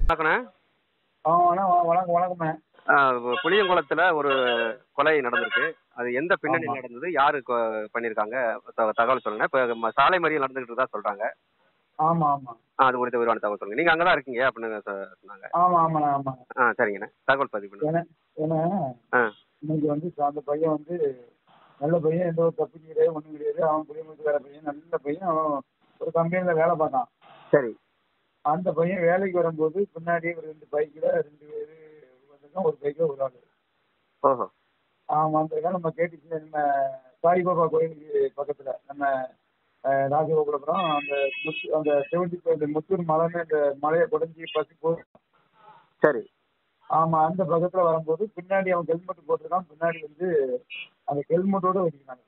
வணக்கண்ணே ஆ வணக்கம் வணக்கம் வணக்கம்ண்ணே ஆ, புளியங்குளத்துல ஒரு கொலை நடந்திருக்கு அது எந்த பின்னணியில் ஆமா. நடந்தது யாரு கொ- பண்ணிருக்காங்க த- தகவல் சொல்லுங்க இப்ப ம- சாலை மறியல் நடந்துகிட்டு இருக்கதா சொல்றாங்க ஆமா ஆமா ஆ, அது குறித்த விரிவான தகவல் சொல்லுங்க நீங்க அங்கதான் இருக்கீங்க அப்படின்னு சொ- சொன்னாங்க ஆமா ஆமாண்ணே ஆமாங்க ஆ சரிங்கண்ணே தகவல் பதிவு பண்ணுங்க ஏன்னா ஏன்னா ஆ இன்னைக்கு வந்து அந்த பையன் வந்து நல்ல பையன் எந்த ஒரு தப்பு கிடையாது ஒன்றும் கிடையாது அவன் குடிமக்கள் வேற பையன் நல்ல பையன் அவன் ஒரு கம்பெனியில் வேலை பார்த்தான் சரி அந்த பையன் வேலைக்கு வரும்போது பின்னாடி ஒரு ரெண்டு பைக்கில் ரெண்டு பேர் வந்திருக்கான் ஒரு பைக்கில் ஒரு ஆள் ஓஹோ அவன் வந்திருக்கான் நம்ம கேட்டுச்சு நம்ம சாய்பாபா கோயிலுக்கு பக்கத்தில் நம்ம அஹ், ராஜகோகுலபுரம் அந்த முத்து அந்த செவன்டி அந்த முத்தூர் மலைன்னு அந்த மலையை குடஞ்சி பசி போகும் சரி ஆமா அந்த பக்கத்துல வரும்போது பின்னாடி அவன் ஹெல்மெட் போட்டிருக்கான் பின்னாடி வந்து அந்த ஹெல்மெட்டோட வச்சிருக்காங்க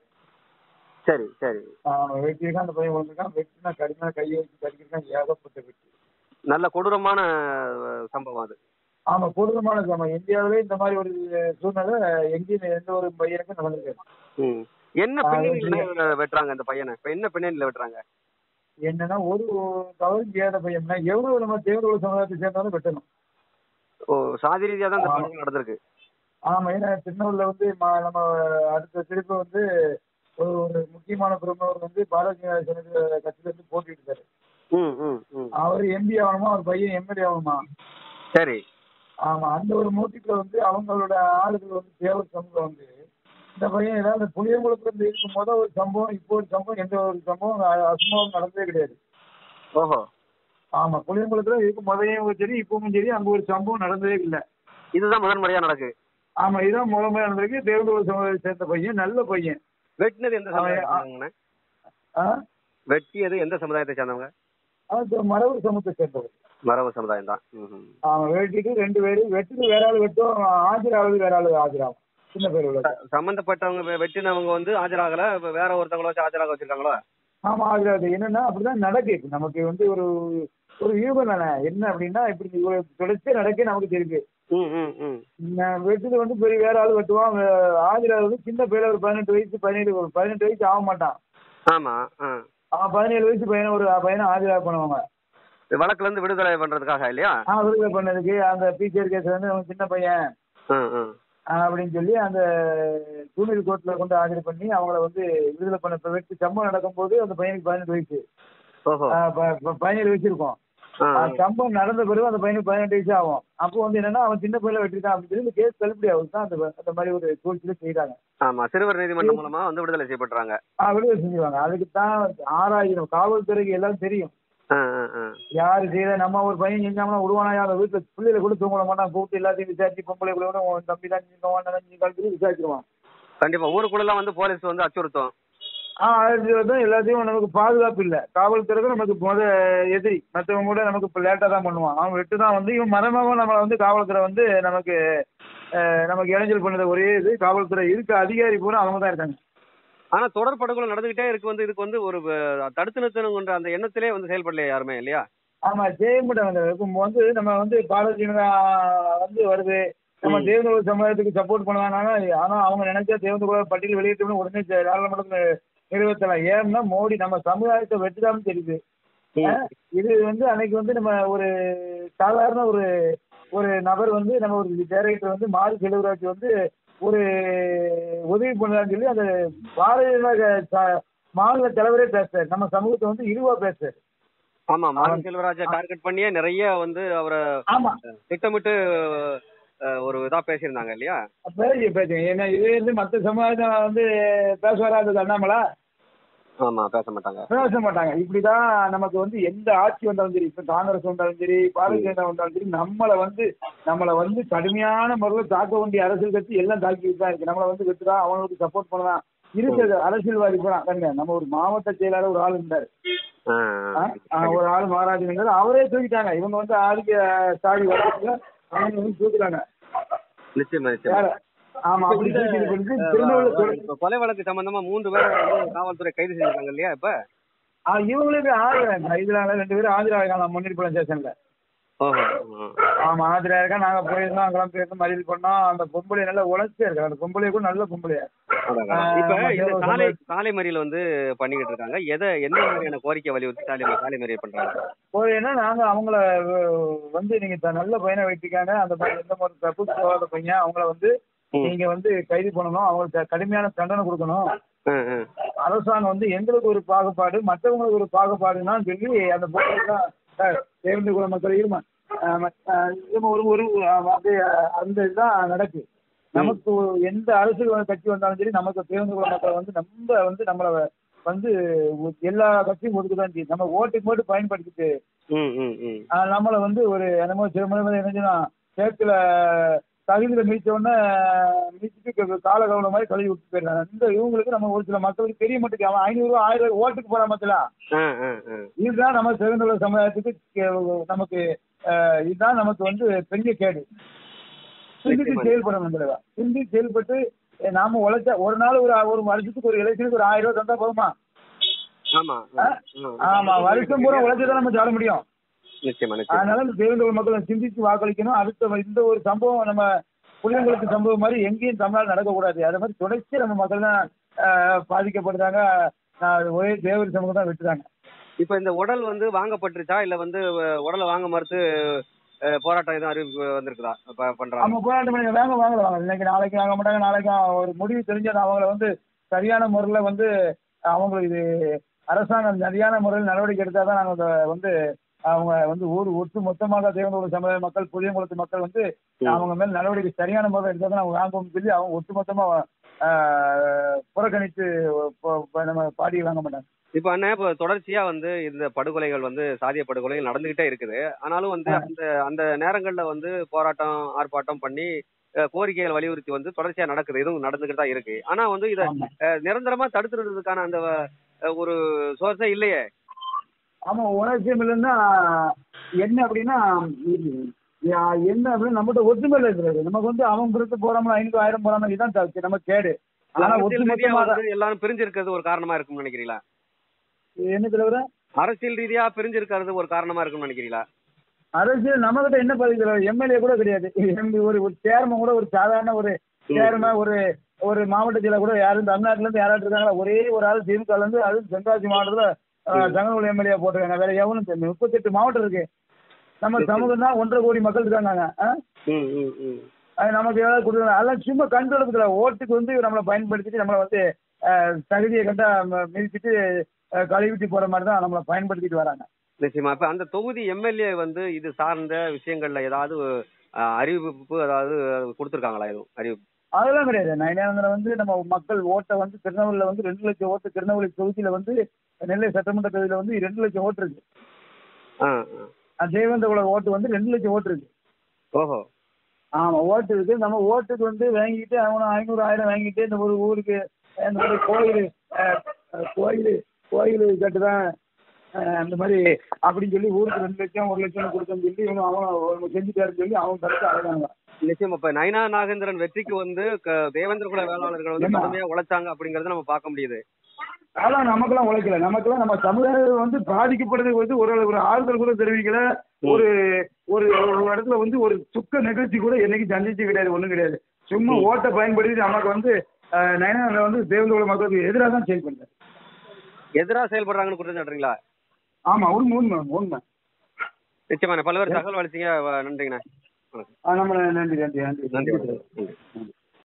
சரி சரி அவன் வெட்டியிருக்கான் அந்த பையன் விழுந்திருக்கான் வெட்டினா கடுமையாக கையை வச்சு கடிக்கிறான் ஏகப்பட்ட வெட்டி நல்ல கொடூரமான அஹ், சம்பவம் அது ஆமா கொடூரமான சமயம் இந்தியாவிலே இந்த மாதிரி ஒரு சூழ்நிலை எங்கேயும் எந்த ஒரு பையனுக்கும் நடந்திருக்காது ம். என்ன ஆ, பின்னணியில வெட்டுறாங்க அந்த பையனை இப்ப என்ன பின்னணியில வெட்டுறாங்க என்னன்னா ஒரு தவறு செய்யாத பையன்னா எவ்வளவு நம்ம தேர்தல் சமுதாயத்தை சேர்ந்தாலும் வெட்டணும் ஓ சாதி ரீதியா தான் இந்த ஆ. கொலை நடந்திருக்கு ஆமா ஏன்னா திருநெல்வேலியில் வந்து ம- நம்ம அடுத்த திருப்பி வந்து ஒரு ஒரு முக்கியமான பிரமுகர் வந்து பாரதிய ஜனதா கட்சியில இருந்து போட்டிட்டு ம் ம் ம் அவர் எம்பி ஆகணுமா அவர் பையன் எம்எல்ஏ ஆகணுமா சரி ஆமா அந்த ஒரு மோட்டிவ்ல வந்து அவங்களோட ஆளுகள் வந்து தேவர் சமூகம் வந்து இந்த பையன் ஏதாவது புளியங்குளத்துல இருந்து இருக்கும் போது ஒரு சம்பவம் இப்போ ஒரு சம்பவம் எந்த ஒரு சம்பவம் அ- அசம்பவம் நடந்ததே கிடையாது ஓஹோ ஆமா புளியங்குளத்துல இருக்கும் முதலையும் சரி இப்பவும் சரி அங்க ஒரு சம்பவம் நடந்ததே இல்லை இதுதான் முதன் முறையா நடக்கு ஆமா இதுதான் முதல் முறை நடந்திருக்கு தேவதூர் சமுதாயத்தை சேர்ந்த பையன் நல்ல பையன் வெட்டினது எந்த சமுதாயத்தை அவன், ஆ. சேர்ந்தவங்கண்ணே ஆ வெட்டியது எந்த சமுதாயத்தை சேர்ந்தவங்க அது மரபு சமூகத்தை சேர்ந்தவர் மரபு சமுதாயம் தான் ம் ஆமா வெட்டிட்டு ரெண்டு பேரும் வெட்டிட்டு வேற ஆள் வெட்டும் ஆஜராவது வேற ஆள் ஆஜராகும் சின்ன பேர் உள்ள சம்பந்தப்பட்டவங்க வெ- வெட்டினவங்க வந்து ஆஜராகல இப்ப வேற ஒருத்தவங்கள வச்சு ஆஜராக வச்சிருக்காங்களோ ஆமா ஆஜராது என்னன்னா அப்படிதான் நடக்கு இப்ப நமக்கு வந்து ஒரு ஒரு யூகம் தானே என்ன அப்படின்னா இப்படி ஒரு தொடர்ச்சியா நடக்க நமக்கு தெரியுது ம் ம் ம் நான் வெட்டுது வந்து பெரிய வேற ஆள் வெட்டுவான் ஆஜராது வந்து சின்ன பையல ஒரு பதினெட்டு வயசு பதினேழு ஒரு பதினெட்டு வயசு ஆக மாட்டான் ஆமா ஆ அவன் பதினேழு வயசு பையனை ஒரு பையனை ஆஜரா பண்ணுவாங்க இது வழக்குல இருந்து விடுதலை பண்றதுக்காக இல்லையா ஆ விடுதலை பண்ணதுக்கு அந்த டீச்சர் கேஸ் வந்து அவன் சின்ன பையன் ம் ம் ஆ, அப்படின்னு சொல்லி அந்த ஜூனியர் கோர்ட்ல கொண்டு ஆஜர் பண்ணி அவங்கள வந்து விடுதலை பண்ண இப்ப வெட்டி சம்பவம் நடக்கும்போது அந்த பையனுக்கு பதினெட்டு வயசு ஓஹோ ஆ, ப- ப- பதினேழு வயசு இருக்கும் ஆ, ஆ, சம்பவம் நடந்த பிறகு அந்த பையனுக்கு பதினெட்டு வயசு ஆகும் அப்போ வந்து என்னன்னா அவன் சின்ன பையல வெட்டிருக்கான் அப்படின்னு சொல்லி இந்த கேஸ் தள்ளுபடி ஆகுது தான் அந்த அந்த மாதிரி ஒரு சூழ்ச்சியில செய்யறாங்க ஆமா சிறுவர் நீதிமன்றம் மூலமா வந்து விடுதலை செய்யப்படுறாங்க ஆ விடுதலை செஞ்சுருவாங்க அதுக்கு தான் ஆராயணும் காவல்துறைக்கு எல்லாம் தெரியும் ஆ, ஆ, ஆ. யாரு செய்யற நம்ம ஒரு பையன் செஞ்சாங்கன்னா விடுவானா அந்த வீட்டுல பிள்ளைகளை கூட தூங்க மாட்டான் கூப்பிட்டு எல்லாத்தையும் விசாரிச்சு பொம்பளை கூட உன் தம்பி தான் செஞ்சு விசாரிச்சிருவான் கண்டிப்பா ஊருக்குள்ள வந்து போலீஸ் வந்து அச்சுறுத்தும் ஆ அது வந்து எல்லாத்தையும் நமக்கு பாதுகாப்பு இல்லை காவல்துறைக்கு நமக்கு முத எதிரி மற்றவங்க கூட நமக்கு இப்போ லேட்டாக தான் பண்ணுவான் அவன் வெட்டு தான் வந்து இவன் மரமாக நம்மளை வந்து காவல்துறை வந்து நமக்கு அஹ், நமக்கு இடைஞ்சல் பண்ணது ஒரே இது காவல்துறை இருக்க அதிகாரி பூரா அவங்க தான் இருக்காங்க ஆனா தொடர் படுகொலை நடந்துகிட்டே இருக்கு வந்து இதுக்கு வந்து ஒரு அஹ், தடுத்து நிறுத்தணுங்கிற அந்த எண்ணத்திலே வந்து செயல்படலையா யாருமே இல்லையா ஆமா செய்ய மாட்டாங்க இப்போ வந்து நம்ம வந்து பாரதிய ஜனதா வந்து வருது நம்ம ம். தேவேந்திர சமுதாயத்துக்கு சப்போர்ட் பண்ணுவாங்க ஆனா அவங்க நினைச்சா தேவேந்திர பட்டியல் வெளியிட்டோம்னு உடனே செ- நாடாளுமன்றத்தில் நிறைவேற்றலாம் ஏன்னா மோடி நம்ம சமுதாயத்தை வெட்டுதான்னு தெரியுது ம். இது வந்து அன்னைக்கு வந்து நம்ம ஒரு சாதாரண ஒரு ஒரு நபர் வந்து நம்ம ஒரு டைரக்டர் வந்து மாறு செல்வராஜ் வந்து ஒரு உதவி பண்ணுறான்னு சொல்லி அந்த பாரதிய ஜனதா ச- மாநில தலைவரே பேசுறாரு நம்ம சமூகத்தை வந்து இழிவா பேசுறாரு ஆமா மாறன் செல்வராஜ டார்கெட் பண்ணியே நிறைய வந்து அவரை ஆமா திட்டமிட்டு அஹ், ஒரு இதா பேசியிருந்தாங்க இல்லையா பேசி பேசுங்க ஏன்னா இது வந்து மற்ற சமுதாயத்தை வந்து பேச வராது அண்ணாமலா ஆமா பேச மாட்டாங்க பேச மாட்டாங்க இப்படிதான் நமக்கு வந்து எந்த ஆட்சி வந்தாலும் சரி இப்ப காங்கிரஸ் வந்தாலும் சரி பாரதிய ஜனதா வந்தாலும் சரி நம்மளை வந்து நம்மளை வந்து கடுமையான முறையில் தாக்க வேண்டிய அரசியல் கட்சி எல்லாம் தாக்கிட்டு தான் இருக்கு நம்மளை வந்து வெட்டுதான் அவங்களுக்கு சப்போர்ட் பண்ணலாம் இருக்கிறது அரசியல்வாதி போலாம் கண்ட நம்ம ஒரு மாவட்ட செயலாளர் ஒரு ஆள் இருந்தார் ஆ, ஆ, ஆ. ஆ, ஒரு ஆள் மகாராஜன் இருந்தார் அவரே தூக்கிட்டாங்க இவங்க வந்து ஆதிக்க சாதி வரதுல அவங்க வந்து தூக்கிட்டாங்க நிச்சயமா நிச்சயமா வேற ஆமா அப்படி தூக்கி இது பண்ணி திருநெல்வேலி இப்ப கொலை வழக்கு சம்பந்தமா மூன்று பேரை வந்து காவல்துறை கைது செஞ்சிருக்காங்க இல்லையா இப்ப ஆ, இவங்களுக்கு ஆஜராங்க இதுல ரெண்டு பேரும் ஆஜராகாங்க முன்னேறி ஸ்டேஷன்ல ஓஹோ ஆ. ஆமா ஆதிரியா இருக்கா நாங்க போயிருந்தோம் அங்கெல்லாம் போயிருந்தோம் மதில் பண்ணோம் அந்த பொம்பளை நல்லா உழைச்சே இருக்கு அந்த பொம்பளை கூட நல்ல பொம்பளையா அடடா. ஆ, இப்ப மத்திய இந்த ஒரு சாலை சம்பவம். சாலை மறியல் வந்து பண்ணிக்கிட்டு இருக்காங்க எதை என்ன மாதிரியான கோரிக்கை வலியுறுத்தி சாலை சாலை மறியல் பண்றாங்க போயின்னா நாங்க அவங்கள அஹ், வந்து நீங்க த- நல்ல பையனை வைத்திருக்காங்க அந்த மாதிரி எந்த ஒரு தப்பு போகாத பையன் அவங்கள வந்து ம். நீங்க வந்து கைது பண்ணணும் அவங்களுக்கு க- கடுமையான தண்டனை கொடுக்கணும் ஆ, ஆ. அரசாங்கம் வந்து எங்களுக்கு ஒரு பாகுபாடு மற்றவங்களுக்கு ஒரு பாகுபாடுன்னா சொல்லி அந்த போராட்டம் தேர்ந்து குல மக்கள் இருமா அஹ், ம- அஹ், இருமா, ஒரு ஒரு அஹ், அது அந்த இதுதான் நடக்கு நமக்கு ஒரு- எந்த அரசியல் கட்சி வந்தாலும் சரி நமக்கு தேர்ந்து குல மக்களை வந்து நம்ம வந்து நம்மளை வந்து எல்லா கட்சியும் ஒதுக்கு தான் செய்யும் நம்ம ஓட்டுக்கு மட்டும் பயன்படுத்திட்டு ம், ம், ம். ஆஹ் நம்மளை வந்து ஒரு என்னமோ சில முறை வந்து என்னச்சுன்னா சேத்துல தகுதியில மீச்ச உடனே மீச்சிட்டு கால கவனம் மாதிரி கழுவி விட்டு போயிடுறாங்க இந்த இவங்களுக்கு நம்ம ஒரு சில மக்களுக்கு தெரிய மாட்டேங்குது அவன் ஐநூறு ஆயிரம் ரூபாய் ஓட்டுக்கு போற மத்தில ஆ, ஆ, ஆ. இதுதான் நம்ம சிறந்துள்ள சமுதாயத்துக்கு கே- நமக்கு ஆஹ் இதுதான் நமக்கு வந்து பெரிய கேடு சிந்தித்து செயல்படணும் தலைவா சிந்தித்து செயல்பட்டு அஹ் நாம உழைச்சா ஒரு நாள் ஒரு ஒரு வருஷத்துக்கு ஒரு எலெக்ஷனுக்கு ஒரு ஆயிரம் ரூபாய் தந்தா போதுமா ஆமா ஆ, ஆ. ஆமா வருஷம் பூரா உழைச்சதான் நம்ம சாட முடியும் நிச்சயமா நிச்சயமா அதனால இந்த தேர்தல் மக்களை சிந்திச்சு வாக்களிக்கணும் அடுத்த இந்த ஒரு சம்பவம் நம்ம புள்ளிங்களுக்கு சம்பவம் மாதிரி எங்கேயும் தமிழ்நாடு நடக்கக்கூடாது அது மாதிரி தொடர்ச்சி நம்ம மக்கள் தான் ஆஹ், பாதிக்கப்படுறாங்க ஆஹ், ஒரே தேவர் சமூகம் தான் விட்டுறாங்க இப்ப இந்த உடல் வந்து வாங்கப்பட்டுருச்சா இல்ல வந்து அஹ், உடலை வாங்க மறுத்து அஹ், போராட்டம் எதுவும் அறிவிப்பு வந்திருக்குதா ப- பண்றாங்க அவங்க போராட்டம் பண்ணி வாங்க வாங்கல வாங்க இன்னைக்கு நாளைக்கு வாங்க மாட்டாங்க நாளைக்கு ஒரு முடிவு தெரிஞ்சது அவங்கள வந்து சரியான முறையில் வந்து அவங்களுக்கு இது அரசாங்கம் சரியான முறையில் நடவடிக்கை எடுத்தால் தான் நாங்கள் அதை வந்து அவங்க வந்து ஊர் ஒட்டு மொத்தமாக தேவனூர் சமுதாய மக்கள் புளியங்குளத்து மக்கள் வந்து அவங்க மேல் நடவடிக்கை சரியான முறையில் எடுத்தால் தான் அவங்க வாங்குவோம்னு சொல்லி அவங்க ஒட்டுமொத்தமாக ஆஹ், புறக்கணித்து ப- ப- நம்ம பாடி வாங்க மாட்டாங்க இப்ப அண்ணன் இப்ப தொடர்ச்சியா வந்து இந்த படுகொலைகள் வந்து சாதிய படுகொலைகள் நடந்துகிட்டே இருக்குது ஆனாலும் வந்து அந்த அந்த நேரங்கள்ல வந்து போராட்டம் ஆர்ப்பாட்டம் பண்ணி அஹ், கோரிக்கைகள் வலியுறுத்தி வந்து தொடர்ச்சியா நடக்குது இதுவும் நடந்துகிட்டு தான் இருக்கு ஆனா வந்து இத ஆமா அஹ், நிரந்தரமா தடுத்துறதுக்கான அந்த அஹ், ஒரு சோர்ஸே இல்லையே ஆமா உணர்ச்சியம் இல்லைன்னா என்ன அப்படின்னா இது, யா- என்ன அப்படின்னு நம்மகிட்ட ஒற்றுமையில இருக்கிறது நமக்கு வந்து அவன் பிறகு போறாமல் ஐநூறு ஆயிரம் போறாமல் இதுதான் தவிர்த்து நம்ம கேடு ஆனா அரசியல் ரீதியா ஒட்டுமொத்தமாக வந்து எல்லாரும் பிரிஞ்சிருக்கிறது ஒரு காரணமா இருக்கும்னு நினைக்கிறீங்களா என்ன தலைவர அரசியல் ரீதியா பிரிஞ்சிருக்கிறது ஒரு காரணமா இருக்கும்னு நினைக்கிறீங்களா அரசியல் நம்ம கிட்ட என்ன பதவி தலைவர் எம்எல்ஏ கூட கிடையாது MP ஒரு ஒரு சேர்மன் கூட ஒரு சாதாரண ஒரு சேர்மன் ஒரு ஒரு மாவட்டத்தில் கூட யாரும் தமிழ்நாட்டுல இருந்து யாராவது இருக்காங்களா ஒரே ஒரு ஆள் திமுக ல இருந்து அது தென்காசி மாவட்டத்துல தங்கநூல் எம்எல்ஏ போட்டிருக்காங்க வேற எவனும் தெரியல முப்பத்தெட்டு மாவட்டம் இருக்கு நம்ம சமூகம் தான் ஒன்றரை கோடி மக்கள் இருக்காங்க ஆ? ம், ம், ம். அது நமக்கு ஏதாவது கொடுக்கணும் அதெல்லாம் சும்மா கண்ட்ரோலுக்கு ஓட்டுக்கு வந்து நம்மளை பயன்படுத்திட்டு நம்மளை வந்து அஹ், தகுதியை கண்டா ம- மிதிச்சிட்டு அஹ், கழுவிட்டு போற மாதிரி தான் நம்மளை பயன்படுத்திட்டு வராங்க நிச்சயமா இப்ப அந்த தொகுதி எம்எல்ஏ வந்து இது சார்ந்த விஷயங்கள்ல ஏதாவது அஹ், அறிவிப்பு அதாவது கொடுத்துருக்காங்களா எதுவும் அறிவிப்பு அதெல்லாம் கிடையாது நயனாந்திரம் வந்து நம்ம மக்கள் ஓட்டை வந்து திருநெல்வேலியில் வந்து ரெண்டு லட்சம் ஓட்டு திருநெல்வேலி தொகுதியில வந்து நெல்லை சட்டமன்ற தொகுதியில வந்து ரெண்டு லட்சம் ஓட்டு இருக்கு ஆ, ஆ. அந்த தேவேந்திர ஓட்டு வந்து ரெண்டு லட்சம் ஓட்டு இருக்கு ஓஹோ ஆமா ஓட்டு இருக்கு நம்ம ஓட்டுக்கு வந்து வாங்கிட்டு அவனை ஐநூறு ஆயிரம் வாங்கிட்டு இந்த ஒரு ஊருக்கு இந்த மாதிரி கோயில் அஹ், அஹ், கோயில் கோயில் கட்டுதான் அஹ், அந்த மாதிரி அப்படின்னு சொல்லி ஊருக்கு ரெண்டு லட்சம் ஒரு லட்சம் கொடுத்தோம்னு சொல்லி இவங்க அவன் செஞ்சுட்டாருன்னு சொல்லி அவங்க கருத்து அழகாங்க நிச்சயமா இப்ப நயனா நாகேந்திரன் வெற்றிக்கு வந்து க- தேவேந்திர குல வேளாளர்கள் வந்து ஆமா. கடுமையா உழைச்சாங்க அப்படிங்கறத நம்ம பார்க்க முடியுது அதான் நமக்கெல்லாம் உழைக்கல நமக்கெல்லாம் நம்ம சமுதாயம் வந்து பாதிக்கப்படுறது வந்து ஒரு ஒரு ஆறுதல் கூட தெரிவிக்கல ஒரு ஒரு ஒரு இடத்துல வந்து ஒரு சுக்க நிகழ்ச்சி கூட என்னைக்கு சந்திச்சு கிடையாது ஒண்ணும் கிடையாது சும்மா ஓட்டை பயன்படுத்தி நமக்கு வந்து அஹ், நயனாரில் வந்து தேவேந்திர மக்களுக்கு எதிராக தான் செயல்படுறாரு எதிரா செயல்படுறாங்கன்னு குற்றம் சாட்டுறீங்களா ஆமா உண்மை உண்மை உண்மை நிச்சயமா பல்வேறு தகவல் அளிச்சீங்க வ- நன்றிங்கண்ணா வணக்கம் ஆ, நம்ம நன்றி நன்றி நன்றி நன்றி வணக்கம். நன்றி நன்றி